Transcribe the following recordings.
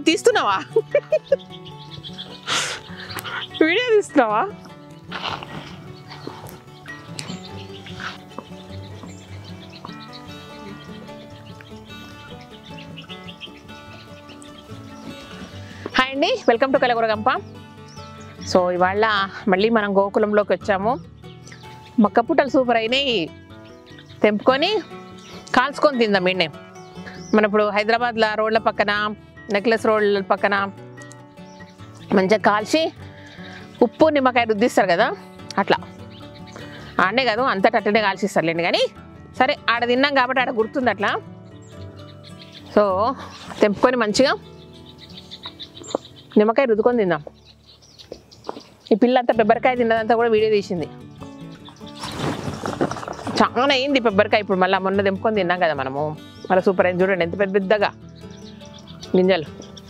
తీస్తున్నావా video తీస్తున్నావా hi అండి welcome to Kalaguragampa so ఇవాళ మళ్ళీ మనం గోకులంలోకి వచ్చాము మక్క పుట్టలు సూపర్ అయినాయి తెంపుకొని కాల్చుకొని తిందాం ఎండే మన ఇప్పుడు హైదరాబాద్లో రోడ్ల పక్కన నెక్లెస్ రోడ్ల పక్కన మంచిగా కాల్చి ఉప్పు నిమ్మకాయ రుద్దిస్తారు కదా అట్లా ఆడనే కాదు అంతటా అట్టనే కాల్చిస్తారులేండి కానీ సరే ఆడ తిన్నాం కాబట్టి ఆడ గుర్తుంది అట్లా సో తెంపుకొని మంచిగా నిమ్మకాయ రుద్దుకొని తిందాం ఈ పిల్ల అంతా పెబ్బరికాయ తిన్నదంతా కూడా వీడియో తీసింది చాలా అయింది పెబ్బరికాయ ఇప్పుడు మళ్ళీ మొన్న తెంపుకొని తిన్నాం కదా మనము మళ్ళీ సూపర్ అయింది చూడండి ఎంత పెద్ద పెద్దగా గింజలు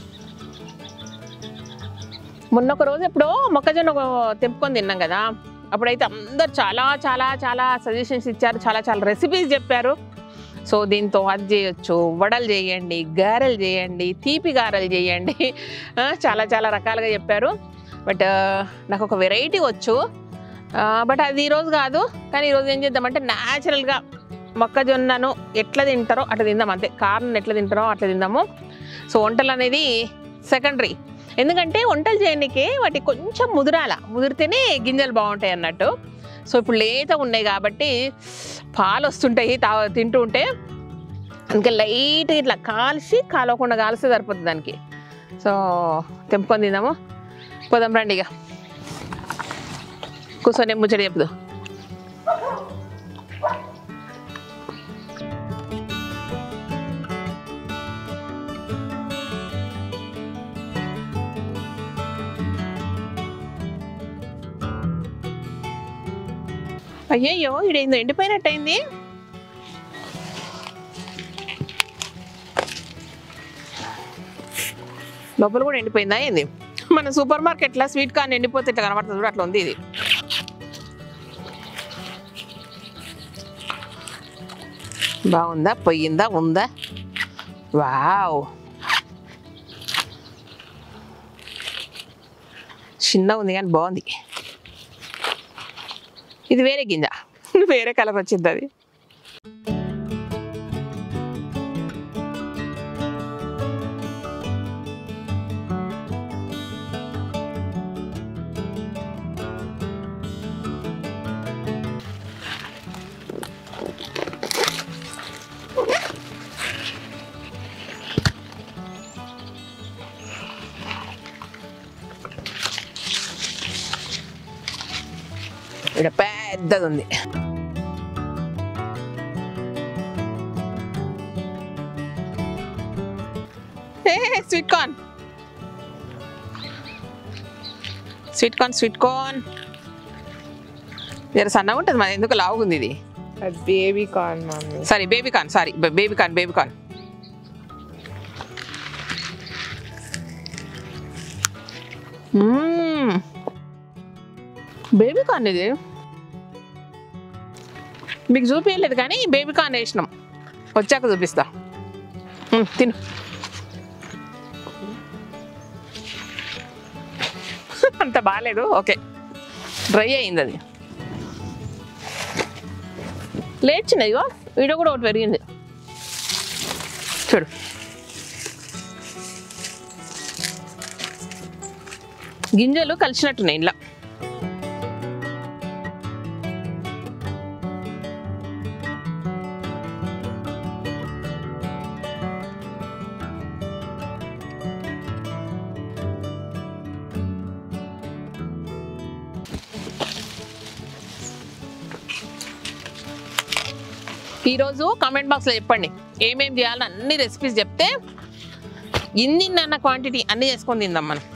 మొన్న ఒక రోజు ఎప్పుడో మొక్కజొన్న ఒక తెంపుకొని తిన్నాం కదా అప్పుడైతే అందరు చాలా చాలా చాలా సజెషన్స్ ఇచ్చారు చాలా చాలా రెసిపీస్ చెప్పారు సో దీంతో అది చేయొచ్చు వడలు చేయండి గారెలు చేయండి తీపి గారెలు చేయండి ఆ, చాలా చాలా రకాలుగా చెప్పారు బట్ నాకు ఒక వెరైటీ వచ్చు బట్ అది ఈరోజు కాదు కానీ ఈరోజు ఏం చేద్దామంటే న్యాచురల్గా మొక్కజొన్నను ఎట్లా తింటారో అట్లా తిందాం అంతే కారం ఎట్లా తింటారో అట్లా తిందాము సో వంటలు అనేది సెకండరీ ఎందుకంటే వంటలు చేయడానికి వాటి కొంచెం ముదిరాల ముదిరితేనే గింజలు బాగుంటాయి అన్నట్టు సో ఇప్పుడు లేత ఉన్నాయి కాబట్టి పాలు వస్తుంటాయి తా తింటూ ఉంటే అందుకే లైట్ ఇట్లా కాల్చి కాలవకుండా కాల్స్తే సరిపోతుంది దానికి సో తెంపుకొని తిందాము పోదాం రండి ఇక కూర్చొని ముచ్చట చెప్పుదు అయ్యయ్యో ఇడేందో ఎండిపోయినట్టయింది లోపల కూడా ఎండిపోయిందా ఏంది మన సూపర్ మార్కెట్లో స్వీట్ కార్న్ ఎండిపోతే ఇట్లా కనబడుతుంది కూడా అట్లా ఉంది ఇది బాగుందా పొయ్యిందా ఉందా వావ్ చిన్న ఉంది కానీ బాగుంది ఇది వేరే గింజ వేరే కలర్ వచ్చింది అది ఇక్కడ పెద్దది ఉంది sweet corn sweet corn sweet corn జర సన్నగా ఉంటుంది మరి ఎందుకు లావుగుంది ఇది అది baby corn mummy sorry baby corn sorry baby corn baby corn baby corn ఇది మీకు చూపించలేదు కానీ బేబీ కార్న్ వేసినాం వచ్చాక చూపిస్తా మ్మ్, తిను అంత బాగాలేదు ఓకే డ్రై అయింది అది లేచినాయి ఇగో వీడియో కూడా ఒకటి పెరిగింది చూడు గింజలు కలిసినట్టున్నాయి ఇంట్లో ఈరోజు కామెంట్ బాక్స్లో చెప్పండి ఏమేం చేయాలని అన్ని రెసిపీస్ చెప్తే ఇన్ని అన్న క్వాంటిటీ అన్ని చేసుకొని తిందాం మనం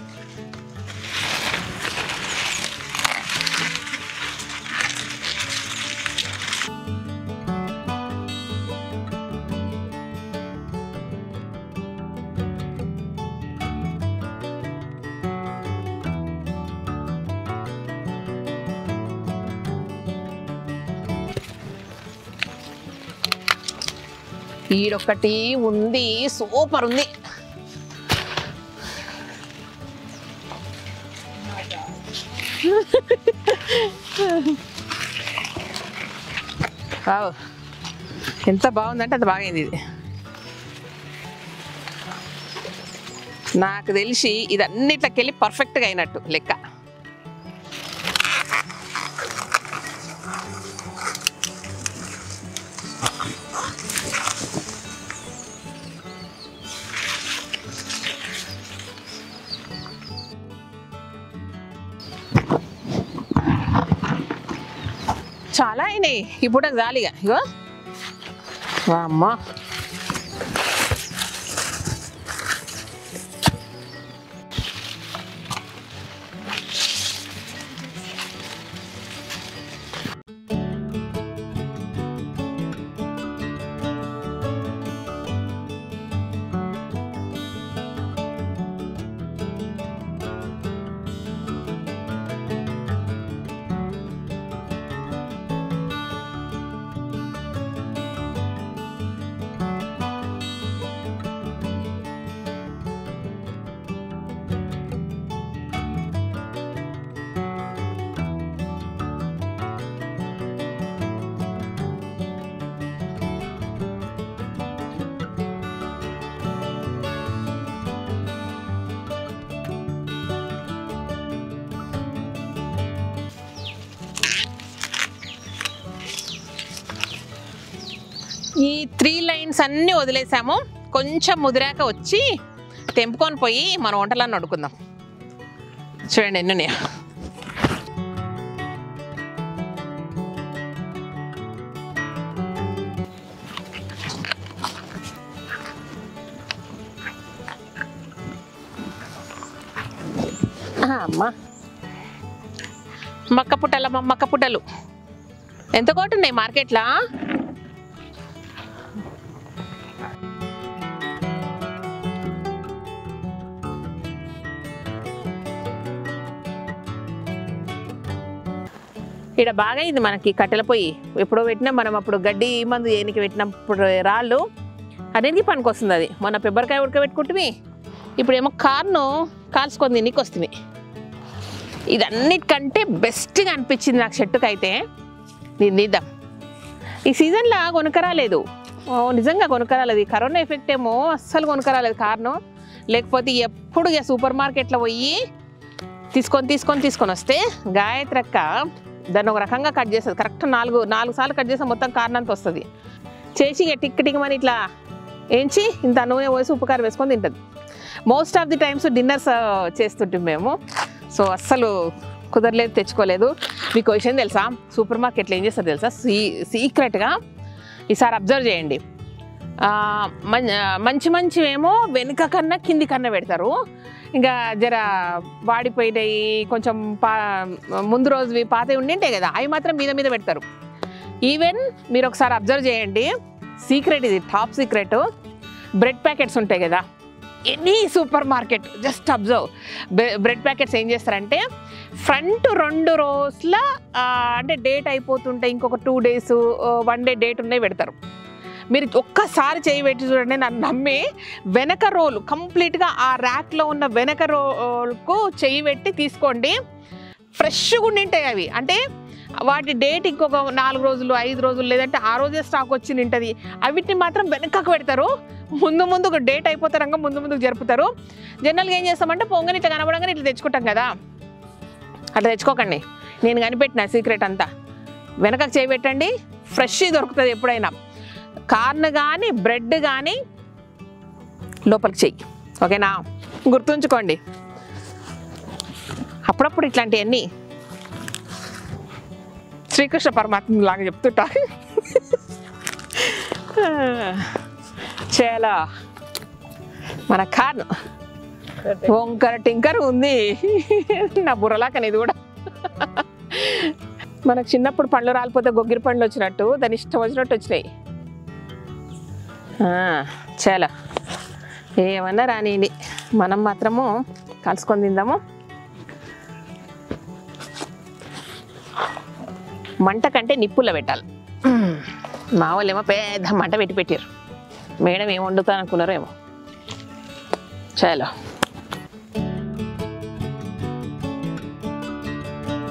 ఈడొక్కటి ఉంది సూపర్ ఉంది వావ్. ఎంత బాగుందంటే అంత బాగైంది ఇది నాకు తెలిసి ఇది అన్నిట్లకెళ్ళి పర్ఫెక్ట్గా అయినట్టు లెక్క చాలా అయినాయి ఇప్పుడు నాకు జాలిగా ఇగో అమ్మా ఈ త్రీ లైన్స్ అన్నీ వదిలేసాము కొంచెం ముదిరాక వచ్చి తెంపుకొని పోయి మన వంటలన్నీ వండుకుందాం చూడండి ఎన్ని ఉన్నాయో ఆ, అమ్మా మక్క పుట్టలమ్మ మక్క పుట్టలు ఎంత కొట్టున్నాయి మార్కెట్లో ఇక్కడ బాగా అయింది మనకి కట్టెల పొయ్యి ఎప్పుడో పెట్టినా మనం అప్పుడు గడ్డి మందు ఏనికి పెట్టినప్పుడు రాళ్ళు అన్నిటికీ పనికొస్తుంది అది మన పెబ్బరికాయ ఉడకబెట్టుకుంటుంది ఇప్పుడు ఏమో కార్ను కాల్చుకొని తినికి వస్తుంది ఇది అన్నిటికంటే బెస్ట్గా అనిపించింది నాకు చెట్టుకు అయితే దీన్ని తీద్దాం ఈ సీజన్లో కొనుక్కరాలేదు ఓ, నిజంగా కొనుక్కరాలేదు ఈ కరోనా ఎఫెక్ట్ ఏమో అస్సలు కొనుక్కరాలేదు కారణం లేకపోతే ఎప్పుడు ఇక సూపర్ మార్కెట్లో పోయి తీసుకొని తీసుకొని తీసుకొని వస్తే గాయత్రక్క దాన్ని ఒక రకంగా కట్ చేస్తుంది కరెక్ట్ నాలుగు నాలుగు సార్లు కట్ చేస్తే మొత్తం కారణంతో వస్తుంది చేసి ఇక టిక్ టిక్ అని ఇట్లా ఏంచి ఇంత నూనె పోసి ఉప్పు కారం వేసుకొని తింటుంది most of the times dinners చేస్తుంటాం మేము సో అస్సలు కుదరలేదు తెచ్చుకోలేదు మీకు విషయం తెలుసా సూపర్ మార్కెట్లో ఏం చేస్తారు తెలుసా సీ సీక్రెట్గా ఈసారి అబ్జర్వ్ చేయండి ఆ, మం- మంచి మంచివేమో వెనుక కన్నా కింది కన్నా పెడతారు ఇంకా జర వాడిపోయినాయి కొంచెం పా ముందు రోజువి పాతవి ఉండింటాయి కదా అవి మాత్రం మీద మీద పెడతారు ఈవెన్ మీరు ఒకసారి అబ్జర్వ్ చేయండి సీక్రెట్ ఇది టాప్ సీక్రెట్ బ్రెడ్ ప్యాకెట్స్ ఉంటాయి కదా any super market just observe bread packets ఏం చేస్తారంటే ఫ్రంట్ రెండు రోజుల ఆ, అంటే డేట్ అయిపోతుంటే ఇంకొక two days one day date ఉన్నాయి పెడతారు మీరు ఒక్కసారి చేయి పెట్టి చూడండి నన్ను నమ్మి వెనక రోలు కంప్లీట్గా ఆ ర్యాక్లో ఉన్న వెనక రోల్కు చెయ్యి పెట్టి తీసుకోండి ఫ్రెష్గా ఉండింటాయి అవి అంటే వాటి డేట్ ఇంకొక నాలుగు రోజులు ఐదు రోజులు లేదంటే ఆ రోజే స్టాక్ వచ్చి ఉంటుంది అవిటిని మాత్రం వెనకకు పెడతారు ముందు ముందు ఒక డేట్ అయిపోతారంగా ముందు ముందుకు జరుపుతారు జనరల్గా ఏం చేస్తామంటే పొంగని ఇట్లా కనబడంగానే ఇట్లా తెచ్చుకుంటాం కదా అట్లా తెచ్చుకోకండి నేను కనిపెట్టిన సీక్రెట్ అంతా వెనకకు చేయబెట్టండి ఫ్రెష్ దొరుకుతుంది ఎప్పుడైనా కార్న్ కానీ బ్రెడ్ కానీ లోపలికి చెయ్యి ఓకేనా గుర్తుంచుకోండి అప్పుడప్పుడు ఇట్లాంటివన్నీ శ్రీకృష్ణ పరమాత్మ లాగా చెప్తుంటా చాలా మన కార్న్ వంకర టింకర్ ఉంది నా బుర్రలాకని ఇది కూడా మనకు చిన్నప్పుడు పండ్లు రాలిపోతే గొగ్గిరి పండ్లు వచ్చినట్టు దాని ఇష్టం వచ్చినట్టు వచ్చినాయి ఆ, చాలా ఏమన్నా రానియండి మనం మాత్రము కలుసుకొని తిందాము మంట కంటే నిప్పుల్లో పెట్టాలి మా వాళ్ళు ఏమో పెద్ద మంట పెట్టి పెట్టారు మేడం ఏం వండుతాను అనుకున్నారో ఏమో చాలా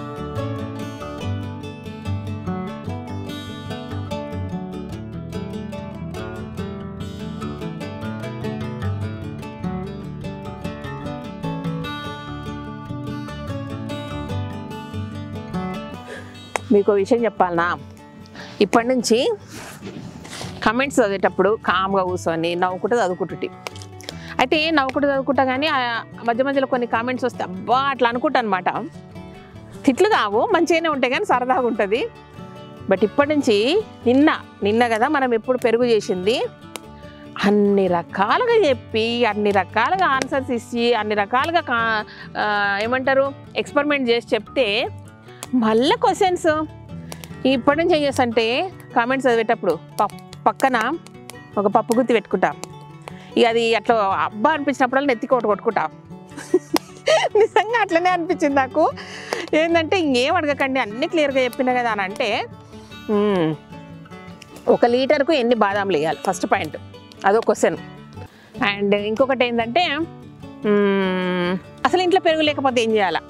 మీకు ఒక విషయం చెప్పాలనా ఇప్పటి నుంచి కమెంట్స్ చదివేటప్పుడు కామ్గా కూర్చొని నవ్వుకుంటూ చదువుకుంటుంటి అయితే నవ్వుకుంటూ చదువుకుంటా కానీ ఆ మధ్య మధ్యలో కొన్ని కామెంట్స్ వస్తే అబ్బా అట్లా అనుకుంటా అనమాట తిట్లు కావు మంచిగానే ఉంటాయి కానీ సరదాగా ఉంటుంది బట్ ఇప్పటి నుంచి నిన్న నిన్న కదా మనం ఎప్పుడు పెరుగు చేసింది అన్ని రకాలుగా చెప్పి అన్ని రకాలుగా ఆన్సర్స్ ఇచ్చి అన్ని రకాలుగా కా ఆ, ఏమంటారు ఎక్స్పెరిమెంట్ చేసి చెప్తే మళ్ళీ క్వశ్చన్స్ ఇప్పటి నుంచి ఏం చేస్తంటే కామెంట్స్ చదివేటప్పుడు పప్- పక్కన ఒక పప్పు గుత్తి పెట్టుకుంటా ఇక అది అట్లా అబ్బా అనిపించినప్పుడల్లా నెత్తికి ఒకటి కొట్టుకుంటా నిజంగా అట్లనే అనిపించింది నాకు ఏంటంటే ఇంకేం అడగకండి అన్ని క్లియర్గా చెప్పిన కదా అని అంటే మ్మ్, ఒక లీటర్కు ఎన్ని బాదాంలు వేయాలి ఫస్ట్ పాయింట్ అదో క్వశ్చన్ అండ్ ఇంకొకటి ఏంటంటే మ్మ్, అసలు ఇంట్లో పెరుగు లేకపోతే ఏం చేయాలా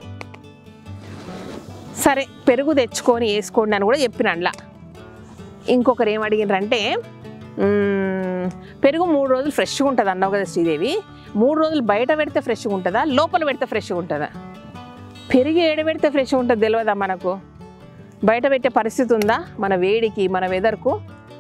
సరే పెరుగు తెచ్చుకొని వేసుకోండి అని కూడా చెప్పిన అందులో ఇంకొకరు ఏం అడిగినారంటే మ్మ్, పెరుగు మూడు రోజులు ఫ్రెష్గా ఉంటుంది అన్నావు కదా శ్రీదేవి మూడు రోజులు బయట పెడితే ఫ్రెష్గా ఉంటుందా లోపల పెడితే ఫ్రెష్గా ఉంటుందా పెరిగి ఏడ పెడితే ఫ్రెష్గా ఉంటుంది తెలియదా మనకు బయట పెట్టే పరిస్థితి ఉందా మన వేడికి మన వెదర్కు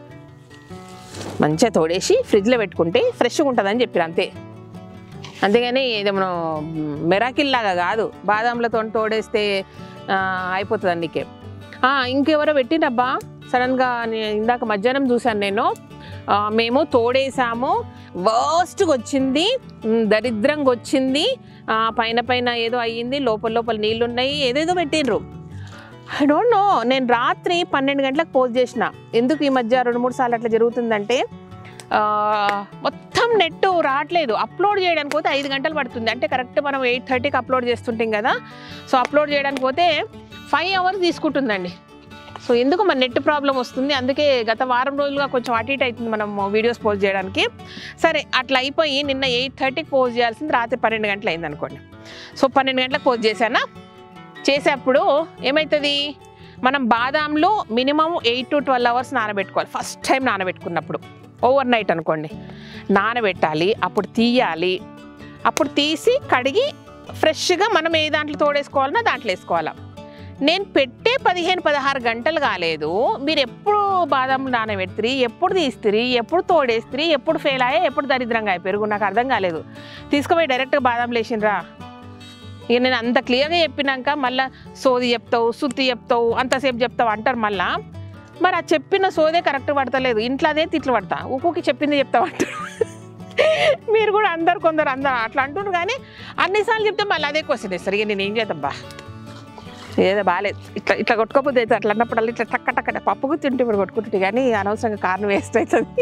మంచిగా తోడేసి ఫ్రిడ్జ్లో పెట్టుకుంటే ఫ్రెష్గా ఉంటుందని చెప్పారు అంతే అంతేగాని ఇది మనం మెరాకిల్ లాగా కాదు బాదాంలతో తోడేస్తే ఆ, అయిపోతుంది అందుకే ఆ, ఇంకెవరో పెట్టిండబ్బా సడన్గా నే- ఇందాక మధ్యాహ్నం చూశాను నేను ఆ, మేము తోడేసాము వర్స్ట్గా వచ్చింది ఉమ్, దరిద్రంగా వచ్చింది ఆ, పైన పైన ఏదో అయ్యింది లోపల లోపల నీళ్ళు ఉన్నాయి ఏదేదో పెట్టిండ్రు ఐ డోంట్ నో నేను రాత్రి పన్నెండు గంటలకు పోస్ట్ చేసిన ఎందుకు ఈ మధ్య రెండు మూడు సార్లు అట్లా జరుగుతుందంటే ఆ, మొత్తం నెట్ రావట్లేదు అప్లోడ్ చేయడానికి పోతే ఐదు గంటలు పడుతుంది అంటే కరెక్ట్ మనం ఎయిట్ థర్టీకి అప్లోడ్ చేస్తుంటాం కదా సో అప్లోడ్ చేయడానికి పోతే ఫైవ్ అవర్స్ తీసుకుంటుందండి సో ఎందుకు మన నెట్ ప్రాబ్లం వస్తుంది అందుకే గత వారం రోజులుగా కొంచెం అటు ఇటు అవుతుంది మనం వీడియోస్ పోస్ట్ చేయడానికి సరే అట్లా అయిపోయి నిన్న ఎయిట్ థర్టీకి పోస్ట్ చేయాల్సింది రాత్రి పన్నెండు గంటలు అయింది అనుకోండి సో పన్నెండు గంటలకు పోస్ట్ చేశానా చేసేప్పుడు ఏమవుతుంది మనం బాదాంలో minimum eight to twelve hours నానబెట్టుకోవాలి ఫస్ట్ టైం నానబెట్టుకున్నప్పుడు ఓవర్ నైట్ అనుకోండి నానబెట్టాలి అప్పుడు తీయాలి అప్పుడు తీసి కడిగి ఫ్రెష్గా మనం ఏ దాంట్లో తోడేసుకోవాలన్నా దాంట్లో వేసుకోవాలా నేను పెట్టే పదిహేను పదహారు గంటలు కాలేదు మీరు ఎప్పుడు బాదం నానబెడుతురి ఎప్పుడు తీస్తురి ఎప్పుడు తోడేస్తురి ఎప్పుడు ఫెయిల్ అయ్యా ఎప్పుడు దరిద్రంగా అయిపోయారు నాకు అర్థం కాలేదు తీసుకుపోయి డైరెక్ట్గా బాదం లేచిండ్రా ఇక నేను అంత క్లియర్గా చెప్పినాక మళ్ళీ సోది చెప్తావు సుత్తి చెప్తావు అంతసేపు చెప్తావు అంటారు మళ్ళా మరి ఆ చెప్పిన సోదే కరెక్ట్ పడతలేదు ఇంట్లో అదే తిట్లు పడతా ఊకుకి చెప్పింది చెప్తావు అంటారు మీరు కూడా అందరు కొందరు అందరు అట్లా అంటున్నారు కానీ అన్నిసార్లు చెప్తే మళ్ళీ అదే క్వశ్చన్ ఇస్తారు ఇక నేను ఏం చేద్దాం ఏదో బాగాలేదు ఇట్లా ఇట్లా కొట్టుకోపోతే అయితే అట్లా అన్నప్పుడు ఇట్లా టక్క టక్క పప్పుకు తింటే ఇప్పుడు కొట్టుకుంటుంది కానీ అనవసరంగా కారణం వేస్ట్ అవుతుంది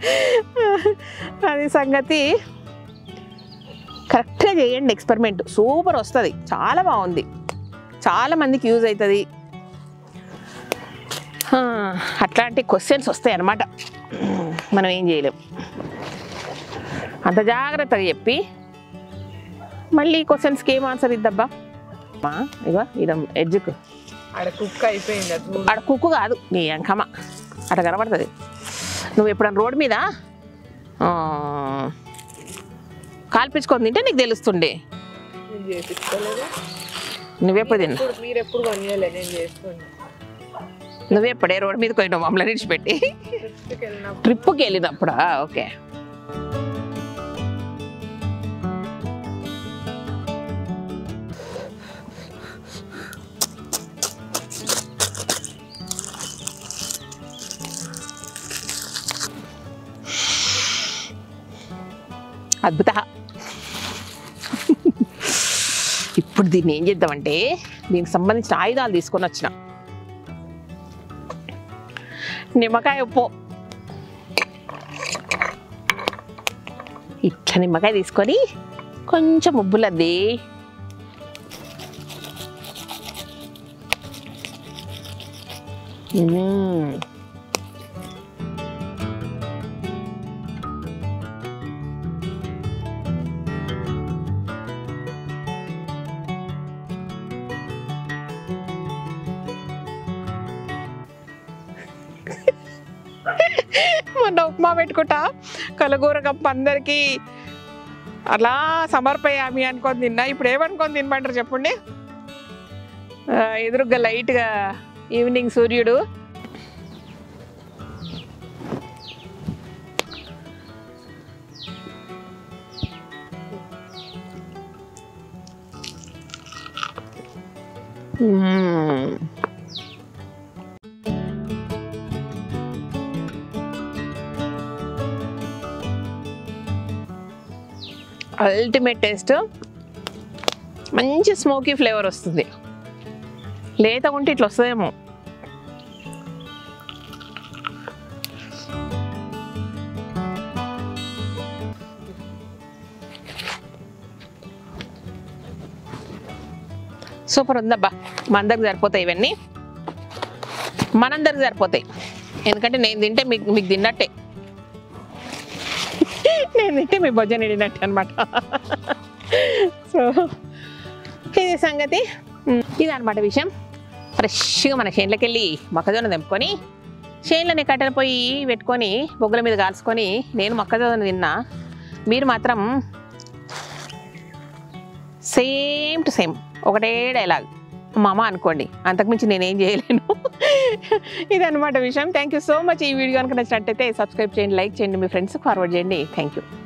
అది సంగతి కరెక్ట్గా చేయండి ఎక్స్పెరిమెంట్ సూపర్ వస్తుంది చాలా బాగుంది చాలా మందికి యూజ్ అవుతుంది ఆ, అట్లాంటి క్వశ్చన్స్ వస్తాయి అన్నమాట మనం ఏం చేయలేం అంత జాగ్రత్తగా చెప్పి మళ్ళీ క్వశ్చన్స్కి ఏం ఆన్సర్ ఇద్దబ్బా మా ఇగో ఇదం ఎడ్జ్కు ఆడ కుక్ అయిపోయింది అది ఆడ కుక్కు కాదు నీ అంకమ్మ అట్లా కనబడుతుంది నువ్వు ఎప్పుడన్నా రోడ్ మీద ఆ, కాల్పించుకొని తింటే నీకు తెలుస్తుండే నేను చేపించుకోలేదు నువ్వెప్పుడు తిన్నా ఇప్పుడు మీరు ఎప్పుడు కొనియలే నేను చేస్తుండే నువ్వెప్పుడే రోడ్ మీద పోయినావు మమ్మల్ని విడిచిపెట్టి ట్రిప్కి వెళ్ళినప్పుడు ట్రిప్కి వెళ్ళినప్పుడా ఓకే అద్భుత ఇప్పుడు దీన్ని ఏం చేద్దామంటే దీనికి సంబంధించిన ఆయుధాలు తీసుకొని వచ్చిన నిమ్మకాయ ఉప్పు ఇట్లా నిమ్మకాయ తీసుకొని కొంచెం ఉబ్బులద్ది మ్మ్. మొన్న ఉప్మా పెట్టుకుంటా కలగూర కప్పు అందరికీ అలా సమర్పయామి అనుకొని తిన్నా ఇప్పుడు ఏమనుకొని తినమంటారు చెప్పండి ఆ, ఎదురుగ్గా లైట్గా ఈవినింగ్ సూర్యుడు మ్మ్. అల్టిమేట్ టేస్ట్ మంచి స్మోకీ ఫ్లేవర్ వస్తుంది లేత ఉంటే ఇట్లా వస్తుందేమో సూపర్ ఉందబ్బా మనందరికి సరిపోతాయి ఇవన్నీ మనందరికి సరిపోతాయి ఎందుకంటే నేను తింటే మీకు మీకు తిన్నట్టే నేను తింటే మీ భోజనం నిండినట్టే అనమాట సో ఇది సంగతి ఉమ్, ఇదన్నమాట విషయం ఫ్రెష్గా మన చేనులోకి వెళ్ళి మొక్కజొన్న తెంపుకొని చేనులని కట్టెల పొయ్యి పెట్టుకొని బొగ్గుల మీద కాల్చుకొని నేను మొక్కజొన్న తిన్నా మీరు మాత్రం సేమ్ టు సేమ్ ఒకటే డైలాగ్ మామ అనుకోండి అంతకుమించి నేనేం చేయలేను ఇదన్నమాట విషయం థ్యాంక్ యూ సో మచ్ ఈ వీడియో కనుక నచ్చినట్టయితే సబ్స్క్రైబ్ చేయండి లైక్ చేయండి మీ ఫ్రెండ్స్కి ఫార్వర్డ్ చేయండి థ్యాంక్ యూ